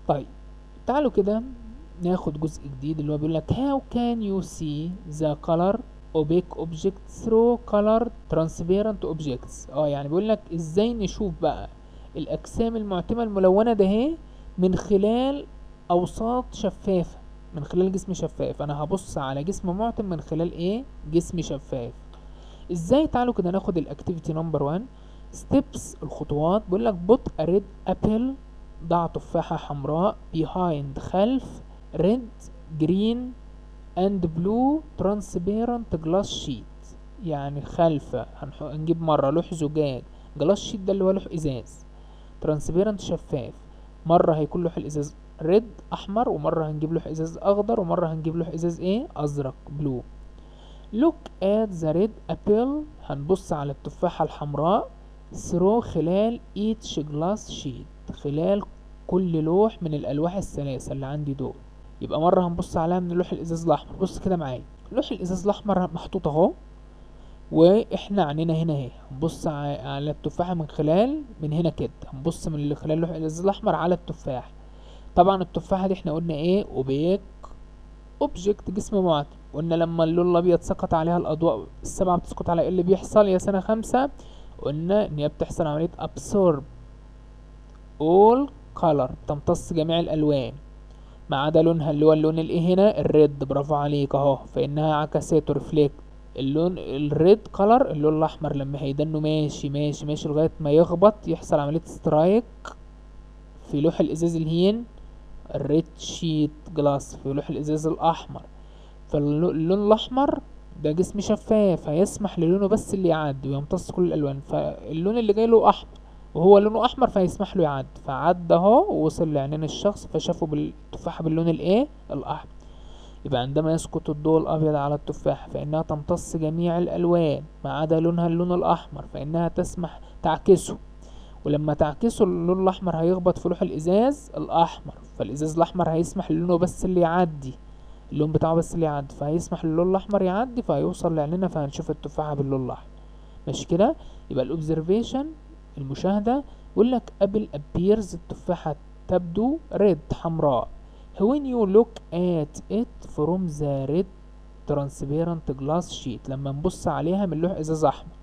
طيب تعالوا كده ناخد جزء جديد اللي هو بيقول لك how can you see the color opaque object through color transparent objects اه يعني بيقول لك ازاي نشوف بقى الاجسام المعتمة الملونة ده اهي من خلال اوساط شفافة من خلال جسم شفاف انا هبص على جسم معتم من خلال ايه جسم شفاف ازاي تعالوا كده ناخد الاكتيفيتي نمبر 1 ستيبس الخطوات بيقول لك بوت اريد ابل ضع تفاحة حمراء behind خلف red green and blue transparent glass sheet يعني خلف هنح- هنجيب مرة لوح زجاج جلاس شيت ده اللي هو لوح ازاز ترانسبيرنت شفاف مرة هيكون لوح الازاز ريد احمر ومرة هنجيب لوح ازاز اخضر ومرة هنجيب لوح ازاز ايه ازرق بلو look at the red apple هنبص على التفاحة الحمراء through خلال each glass sheet خلال كل لوح من الالواح الثلاثة اللي عندي دول يبقى مرة هنبص عليها من لوح الازاز الاحمر بص كده معايا لوح الازاز الاحمر محطوط اهو واحنا عنينا هنا اهي هنبص ع- على التفاحة من خلال من هنا كده هنبص من اللي خلال لوح الازاز الاحمر على التفاح طبعا التفاحة دي احنا قلنا ايه اوبيك اوبجكت جسم معتم قلنا لما اللون الابيض سقط عليها الاضواء السبعة بتسقط على ايه اللي بيحصل يا سنة خمسة قلنا ان هي بتحصل عملية absorb all color تمتص جميع الالوان ما عدا لونها اللي هو اللون الايه هنا الريد برافو عليك اهو فانها عكسته ريفليكت اللون الريد كلر اللون الاحمر لما هيدنه ماشي ماشي ماشي لغايه ما يخبط يحصل عمليه سترايك في لوح الازاز الهين الريد شيت جلاس في لوح الازاز الاحمر فاللون الاحمر ده جسم شفاف هيسمح للونه بس اللي يعدي ويمتص كل الالوان فاللون اللي جاي له احمر وهو لونه احمر فيسمح له يعدي فعدى اهو ووصل لعينين الشخص فشافه بالتفاحه باللون الايه الاحمر يبقى عندما يسقط الضوء الأبيض على التفاحة فإنها تمتص جميع الألوان ما عدا لونها اللون الأحمر فإنها تسمح تعكسه ولما تعكسه اللون الأحمر هيخبط في لوح الإزاز الأحمر فالإزاز الأحمر هيسمح للونه بس اللي يعدي اللون بتاعه بس اللي يعدي فهيسمح للون الأحمر يعدي فهيوصل لعيننا فهنشوف التفاحة باللون الأحمر ماشي كده يبقى الأوبزرفيشن المشاهدة يقول لك قبل appears التفاحة تبدو ريد حمراء when you look at it from the red transparent glass sheet لما نبص عليها من لوح ازاز احمر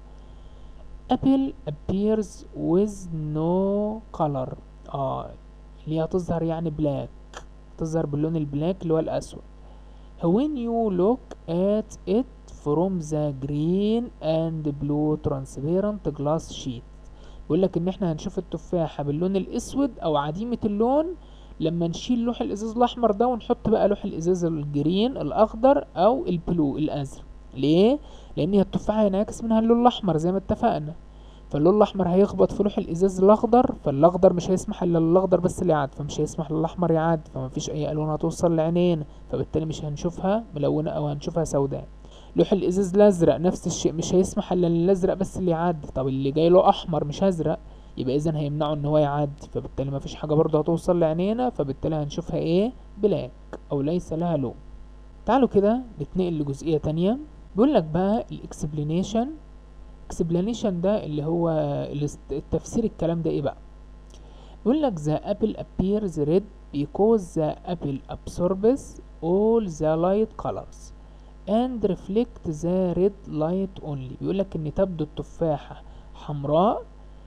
apple appears with no color اه اللي هي هتظهر يعني بلاك تظهر باللون البلاك اللي هو الاسود when you look at it from the green and blue transparent glass sheet بيقول لك ان احنا هنشوف التفاحة باللون الاسود او عديمة اللون لما نشيل لوح الازاز الاحمر ده ونحط بقى لوح الازاز الجرين الاخضر او البلو الازرق ليه لان هي التفاحه هينعكس منها اللون الاحمر زي ما اتفقنا فاللون الاحمر هيخبط في لوح الازاز الاخضر فالاخضر مش هيسمح الا الاخضر بس اللي يعدي فمش هيسمح للاحمر يعدي فمفيش اي الوان هتوصل لعينينا فبالتالي مش هنشوفها ملونه او هنشوفها سوداء لوح الازاز الازرق نفس الشيء مش هيسمح الا الازرق بس اللي يعدي طب اللي جاي له احمر مش ازرق يبقى اذا هيمنعه ان هو يعدي فبالتالي مفيش حاجه برضه هتوصل لعينينا فبالتالي هنشوفها ايه بلاك او ليس لها لون تعالوا كده نتنقل لجزئيه تانية بيقول لك بقى الاكسبلينيشن اكسبلانيشن ده اللي هو الاست- التفسير الكلام ده ايه بقى بيقول لك the apple appears red because the apple absorbs all the light colors and reflect the red light only بيقول لك ان تبدو التفاحة حمراء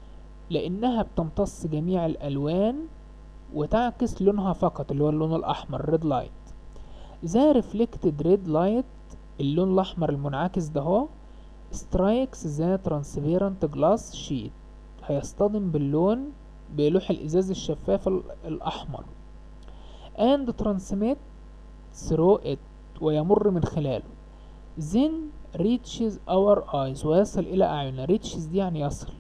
لانها بتمتص جميع الالوان وتعكس لونها فقط اللي هو اللون الاحمر red light the reflected red light اللون الاحمر المنعكس ده هو strikes the transparent glass sheet هيصطدم باللون بلوح الازاز الشفاف ال- الاحمر and transmit through it ويمر من خلاله then reaches our eyes ويصل الى اعيننا reaches دي يعني يصل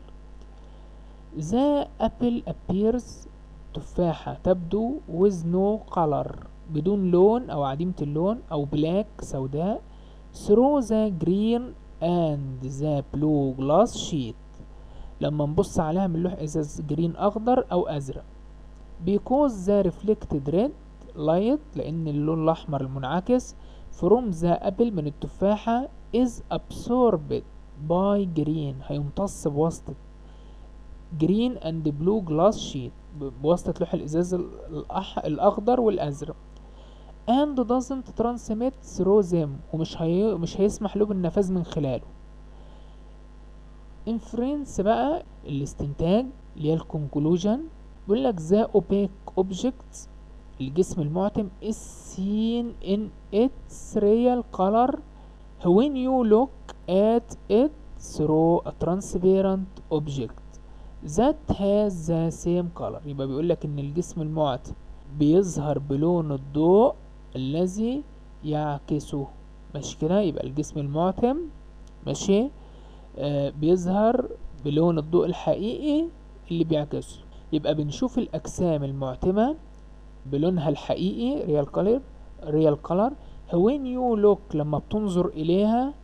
the apple appears تفاحة تبدو with no color بدون لون او عديمة اللون او black سوداء through the green and the blue glass sheet لما نبص عليها من لوح ازاز جرين اخضر او ازرق because the reflected red light لان اللون الاحمر المنعكس from the apple من التفاحة is absorbed by green هيمتص بواسطة green and blue glass sheet بواسطة لوح الإزاز الأح... الأخضر والأزرق and doesn't transmit through them ومش هي... مش هيسمح له بالنفاذ من خلاله inference بقى الاستنتاج اللي هي الكونكلوجن بيقول لك the opaque object الجسم المعتم is seen in its real color when you look at it through a transparent object that has the same color يبقى بيقول لك ان الجسم المعتم بيظهر بلون الضوء الذي يعكسه ماشي كده يبقى الجسم المعتم ماشي آه بيظهر بلون الضوء الحقيقي اللي بيعكسه يبقى بنشوف الأجسام المعتمة بلونها الحقيقي real color real color when you look لما بتنظر إليها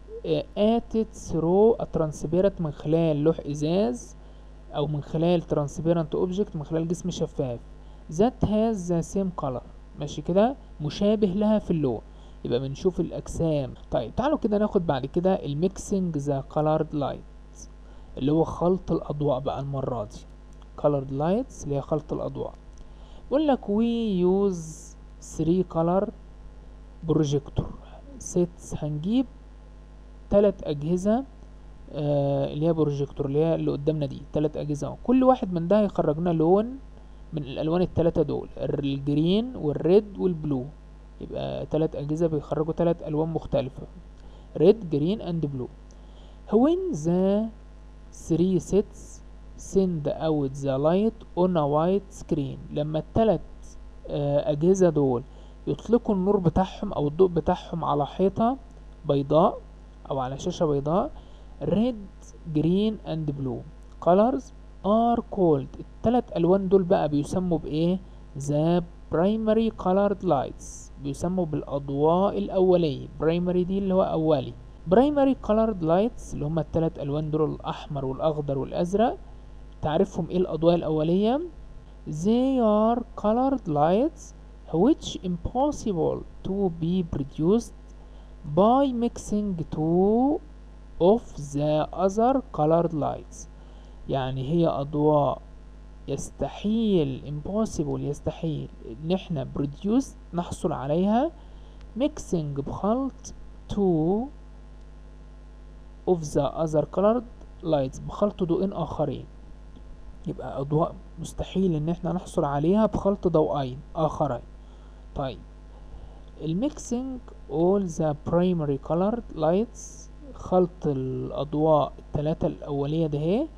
uh, at it through a transparent من خلال لوح إزاز أو من خلال transparent object من خلال جسم شفاف that has the same color ماشي كده مشابه لها في اللون يبقى بنشوف الأجسام طيب تعالوا كده ناخد بعد كده الميكسينج ذا colored light اللي هو خلط الأضواء بقى المرة دي colored lights اللي هي خلط الأضواء بيقول لك we use 3 color projector sets هنجيب تلات أجهزة آه اللي هي بروجيكتور اللي هي اللي قدامنا دي تلات أجهزة كل واحد من ده هيخرج لنا لون من الألوان التلاتة دول الجرين والريد والبلو يبقى تلات أجهزة بيخرجوا تلات ألوان مختلفة ريد جرين اند بلو when the three sets send out the light on a white screen لما التلات أجهزة دول يطلقوا النور بتاعهم أو الضوء بتاعهم على حيطة بيضاء أو على شاشة بيضاء red green and blue colors are called التلات ألوان دول بقى بيسموا بإيه the primary colored lights بيسموا بالأضواء الأولية primary دي اللي هو أولي primary colored lights اللي هما التلات ألوان دول الأحمر والأخضر والأزرق تعرفهم إيه الأضواء الأولية they are colored lights which impossible to be produced by mixing two of the other colored lights يعني هي أضواء يستحيل impossible يستحيل إن احنا produce نحصل عليها mixing بخلط two of the other colored lights بخلط ضوئين آخرين يبقى أضواء مستحيل إن احنا نحصل عليها بخلط ضوئين آخرين طيب الميكسينج all the primary colored lights خلط الأضواء التلاتة الأولية ده هي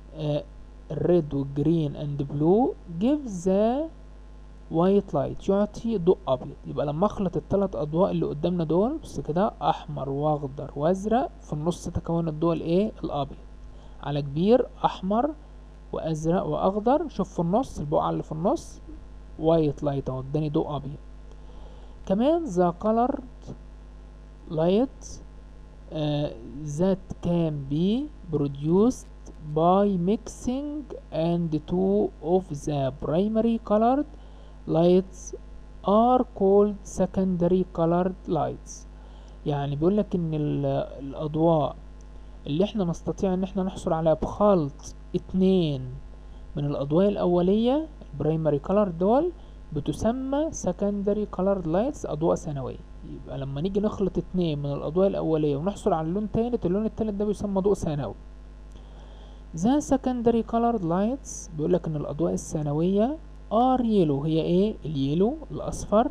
الريد والجرين اند بلو gives the white light يعطي ضوء أبيض يبقى لما أخلط التلات أضواء اللي قدامنا دول بص كده أحمر وأخضر وأزرق في النص تكون الضوء الإيه الأبيض على كبير أحمر وأزرق وأخضر شوف في النص البقعة اللي في النص وايت لايت أهو اداني ضوء أبيض كمان the colored light uh, that can be produced by mixing and two of the primary colored lights are called secondary colored lights يعني بيقول لك ان الاضواء اللي احنا نستطيع ان احنا نحصل عليها بخلط اتنين من الاضواء الاولية البرايمري كولر دول بتسمى secondary colored lights اضواء ثانوية يبقى لما نيجي نخلط اتنين من الاضواء الاولية ونحصل على لون تالت اللون التالت ده بيسمى ضوء ثانوي The secondary colored lights بيقول لك ان الاضواء الثانوية are yellow هي ايه اليلو الاصفر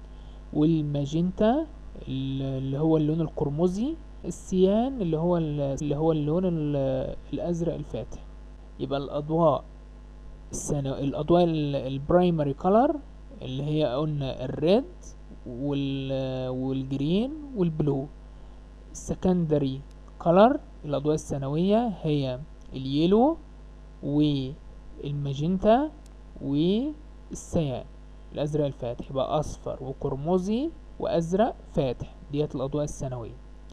والماجنتا اللي هو اللون القرمزي السيان اللي هو اللي هو اللون الازرق الفاتح يبقى الاضواء السنو... الاضواء البرايمري كولر اللي هي قلنا الريد وال والجرين والبلو السكندري كولر الاضواء الثانويه هي اليلو والماجنتا والسيان الازرق الفاتح يبقى اصفر وقرمزي وازرق فاتح ديت الاضواء الثانويه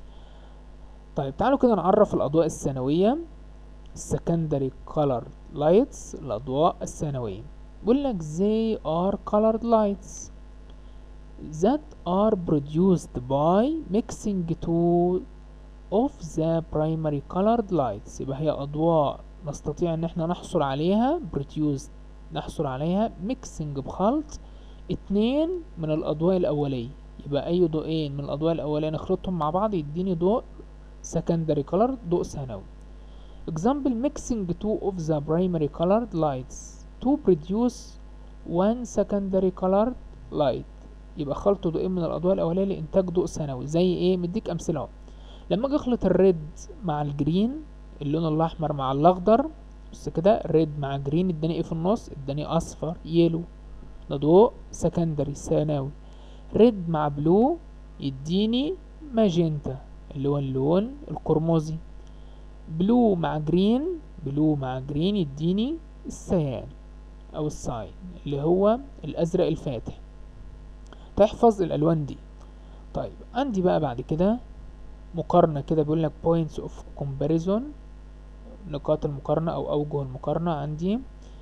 طيب تعالوا كده نعرف الاضواء الثانويه secondary colored lights الأضواء الثانوية بيقول لك they are colored lights that are produced by mixing two of the primary colored lights يبقى هي أضواء نستطيع ان احنا نحصل عليها بروديوس نحصل عليها ميكسنج بخلط اتنين من الاضواء الاولية يبقى اي ضوئين من الاضواء الاولية نخلطهم مع بعض يديني ضوء secondary color ضوء ثانوي example mixing two of the primary colored lights to produce one secondary colored light يبقى خلط ضوئين من الاضواء الاوليه لانتاج ضوء ثانوي زي ايه مديك امثله اهو لما اجي اخلط الريد مع الجرين اللون الاحمر مع الاخضر بص كده ريد مع جرين اداني ايه في النص اداني اصفر يلو ده ضوء سكندري ثانوي ريد مع بلو يديني ماجنتا اللي هو اللون القرمزي بلو مع جرين بلو مع جرين يديني السيان او الساين اللي هو الازرق الفاتح تحفظ الالوان دي طيب عندي بقى بعد كده مقارنة كده بيقول لك points of comparison نقاط المقارنة او اوجه المقارنة عندي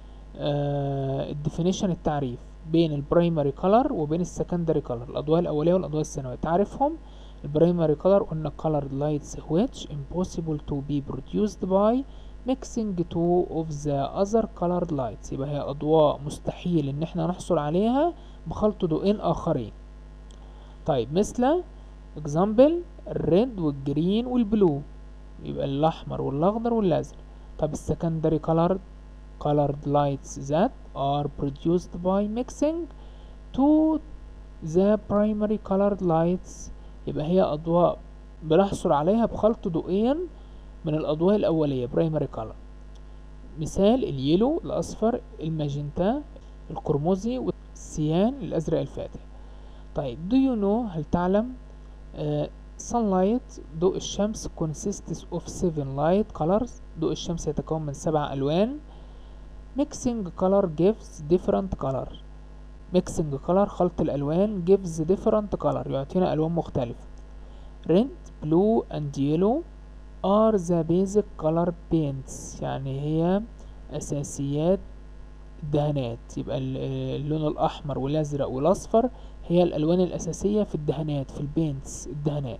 آه الديفينيشن التعريف بين البرايمري كولر وبين السكندري كولر الاضواء الاولية والاضواء الثانوية تعرفهم البرايمري color قلنا colored lights which impossible to be produced by mixing two of the other colored lights يبقى هي أضواء مستحيل إن احنا نحصل عليها بخلط ضوئين آخرين طيب مثل example الريد والجرين والبلو يبقى الأحمر والأخضر والأزرق طب السكندري colored colored lights that are produced by mixing to the primary colored lights يبقى هي أضواء بنحصل عليها بخلط ضوئين من الأضواء الأولية primary color مثال اليلو الأصفر الماجنتا القرمزي والسيان الأزرق الفاتح طيب do you know هل تعلم uh, sunlight ضوء الشمس consists of seven light colors ضوء الشمس يتكون من سبع ألوان mixing color gives different color mixing color خلط الألوان gives different color يعطينا ألوان مختلفة red blue and yellow are the basic color paints يعني هي أساسيات الدهانات يبقى اللون الأحمر والأزرق والأصفر هي الألوان الأساسية في الدهانات في البينتس الدهانات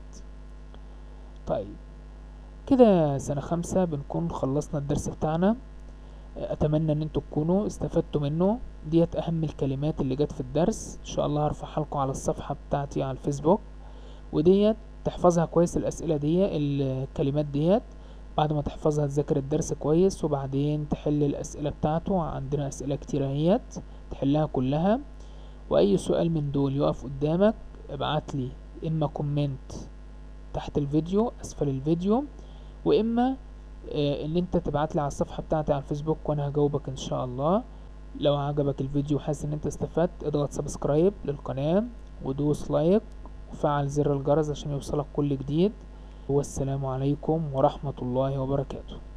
طيب كده سنة خمسة بنكون خلصنا الدرس بتاعنا اتمنى ان انتوا تكونوا استفدتوا منه ديت اهم الكلمات اللي جت في الدرس ان شاء الله هرفعها لكم على الصفحة بتاعتي على الفيسبوك وديت تحفظها كويس الاسئلة دي الكلمات ديت بعد ما تحفظها تذاكر الدرس كويس وبعدين تحل الاسئلة بتاعته عندنا اسئلة كتير اهيت تحلها كلها واي سؤال من دول يقف قدامك ابعت لي اما كومنت تحت الفيديو اسفل الفيديو واما ان انت تبعت لي على الصفحة بتاعتي على الفيسبوك وانا هجاوبك ان شاء الله لو عجبك الفيديو وحاسس ان انت استفدت اضغط سبسكرايب للقناة ودوس لايك وفعل زر الجرس عشان يوصلك كل جديد والسلام عليكم ورحمة الله وبركاته